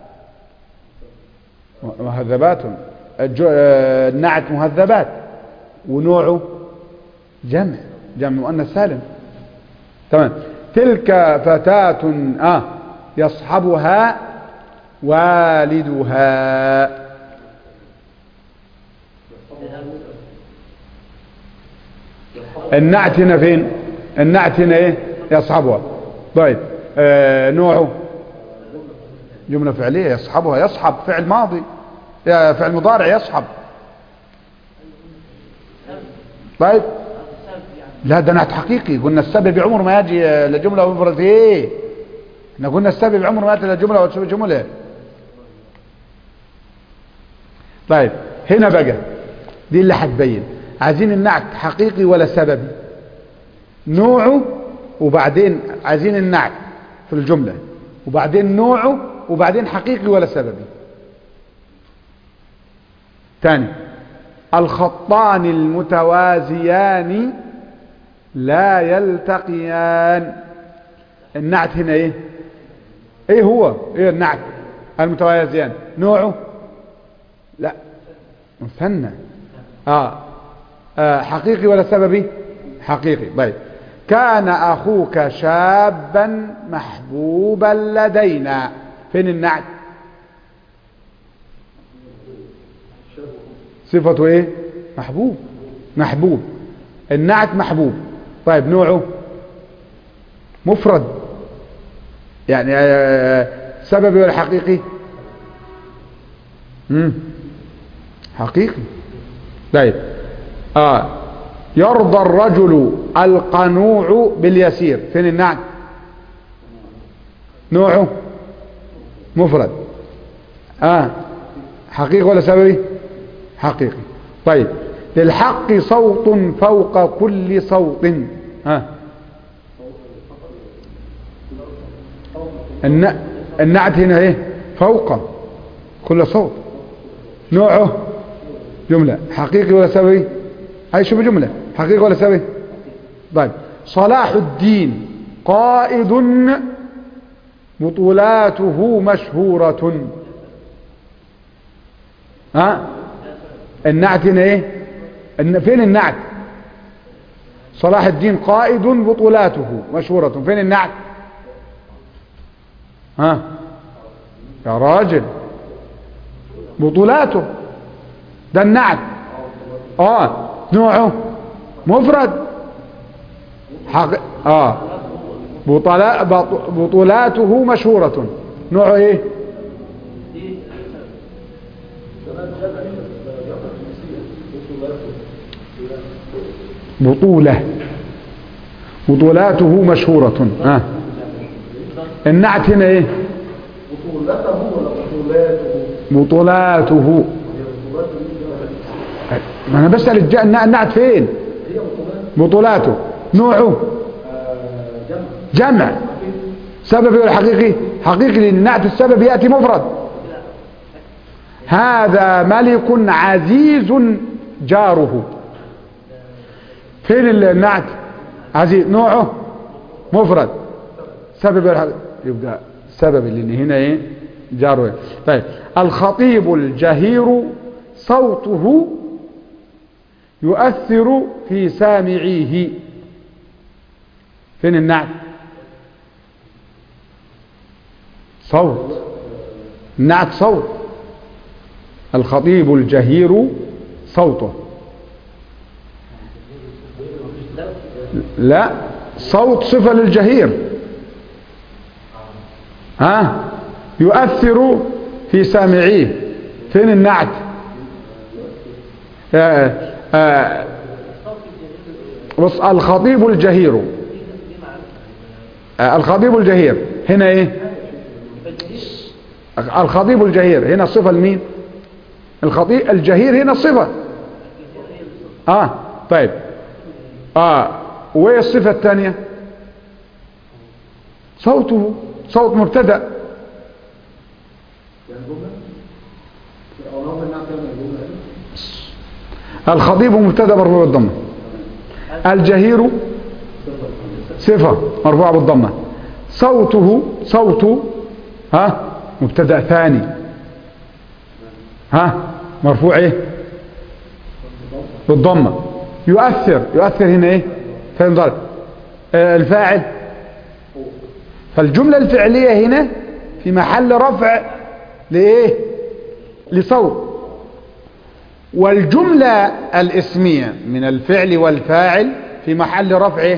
مهذبات الج- آه، النعت مهذبات ونوعه جمع جمع مؤنث سالم تمام تلك فتاة آه يصحبها والدها النعت هنا فين النعت هنا ايه يصحبها طيب آه نوعه جملة فعلية يصحبها يصحب فعل ماضي يا فعل مضارع يصحب طيب لا ده نعت حقيقي قلنا السبب عمر ما يجي آه، لجملة ومفرد ايه احنا قلنا السبب عمر ما ياتي لجملة وشبه جملة طيب هنا بقى دي اللي هتبين عايزين النعت حقيقي ولا سببي نوعه وبعدين عايزين النعت في الجملة وبعدين نوعه وبعدين حقيقي ولا سببي تاني الخطان المتوازيان لا يلتقيان النعت هنا ايه ايه هو ايه النعت المتوازيان نوعه لا مثنى آه. آه حقيقي ولا سببي حقيقي طيب كان اخوك شابا محبوبا لدينا فين النعت صفته ايه محبوب محبوب النعت محبوب طيب نوعه مفرد يعني آه، سببي ولا حقيقي مم. حقيقي طيب اه يرضى الرجل القنوع باليسير فين النعت نوعه مفرد اه حقيقي ولا سببي حقيقي طيب للحق صوت فوق كل صوت ها الن... النعت هنا ايه فوق كل صوت نوعه جملة حقيقي ولا سببي هاي شو بجملة حقيقي ولا سببي طيب صلاح الدين قائد بطولاته مشهورة ها النعت هنا ايه الن- فين النعت صلاح الدين قائد بطولاته مشهورة فين النعت ها يا راجل بطولاته ده النعت اه نوعه مفرد حق اه بطلا- بط- بطولاته مشهورة نوعه ايه بطولة بطولاته مشهورة آه. النعت هنا ايه بطولته ولا بطولاته؟ بطولاته ما انا بسأل الج- النع- النعت فين هي بطولات بطولاته نوعه آه، جمع جمع سببي الحقيقي حقيقي لأن النعت السبب يأتي مفرد هذا ملك عزيز جاره فين النعت عزيز نوعه مفرد سبب الحقيقي يبقى سبب لأن هنا ايه جاره طيب الخطيب الجهير صوته يؤثر في سامعيه فين النعت صوت النعت صوت الخطيب الجهير صوته لا صوت صفة للجهير ها يؤثر في سامعيه فين النعت آه آه بص الخطيب الجهير آه الخطيب الجهير هنا ايه الخطيب الجهير هنا صفة لمين الخطيب الجهير هنا صفة اه طيب اه وايه الصفة الثانية صوته صوت مبتدأ يعني جملة أو نوع من نعم كامل الجملة الخطيب مبتدا مرفوع بالضمه الجهير صفه مرفوعه بالضمه صوته صوت ها مبتدا ثاني ها مرفوع ايه بالضمه يؤثر يؤثر هنا ايه فين ضرب آه الفاعل فالجمله الفعليه هنا في محل رفع لايه لصوت والجملة الاسمية من الفعل والفاعل في محل رفع إيه؟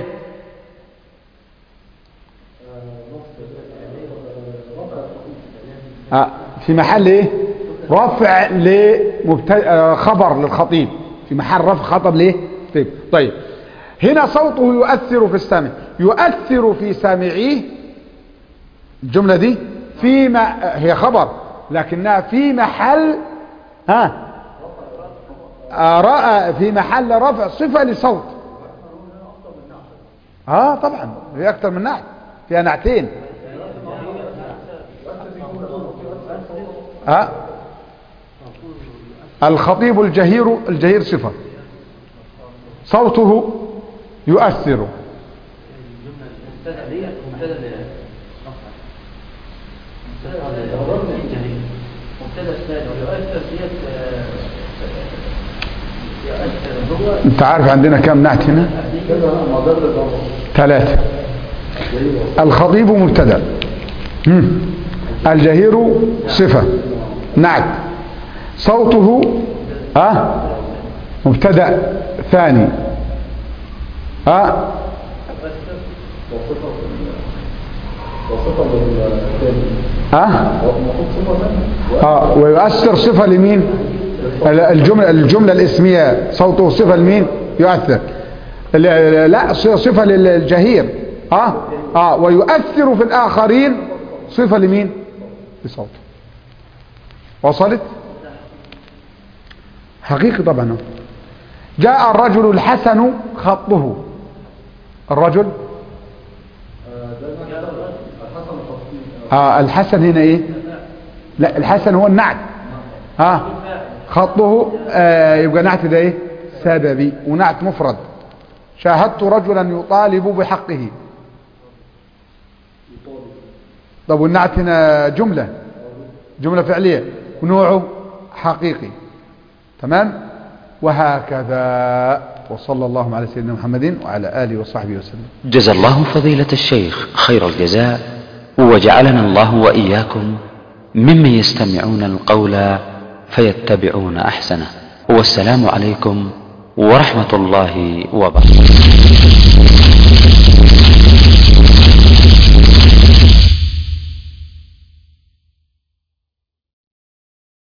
آه، في محل ايه رفع لمبت... آه، خبر للخطيب في محل رفع خطب ليه طيب طيب هنا صوته يؤثر في السامع يؤثر في سامعيه الجملة دي في ما هي خبر لكنها في محل ها رأى في محل رفع صفة لصوت اه طبعا هي اكتر من نعت فيها نعتين اه الخطيب الجهير الجهير صفة صوته يؤثر المبتدا دي مبتدا ل- مبتدا الثاني ويؤثر ديت آه، يؤثر هو انت عارف عندنا كم نعت هنا كده مضر الضمر ثلاثة الخطيب مبتدا مم. الجهير صفة نعت صوته ها مبتدا ثاني ها وصفة وصفة للثاني ها المفروض صفة ثانية اه ويؤثر صفة لمين الجملة الجملة الاسمية صوته صفة لمين يؤثر لا لا، صفة للجهير اه اه ويؤثر في الآخرين صفة لمين لصوته وصلت حقيقي طبعا أهو. جاء الرجل الحسن خطه الرجل الحسن الخطيب آه الحسن هنا ايه لا الحسن هو النعت ها خطه آه يبقى نعت ده ايه سببي ونعت مفرد شاهدت رجلا يطالب بحقه طب والنعت هنا جملة جملة فعلية ونوعه حقيقي تمام وهكذا وصلى الله على سيدنا محمد وعلى آله وصحبه وسلم جزى الله فضيلة الشيخ خير الجزاء وجعلنا الله وإياكم ممن يستمعون القول فيتبعون أحسنه والسلام عليكم ورحمة الله وبركاته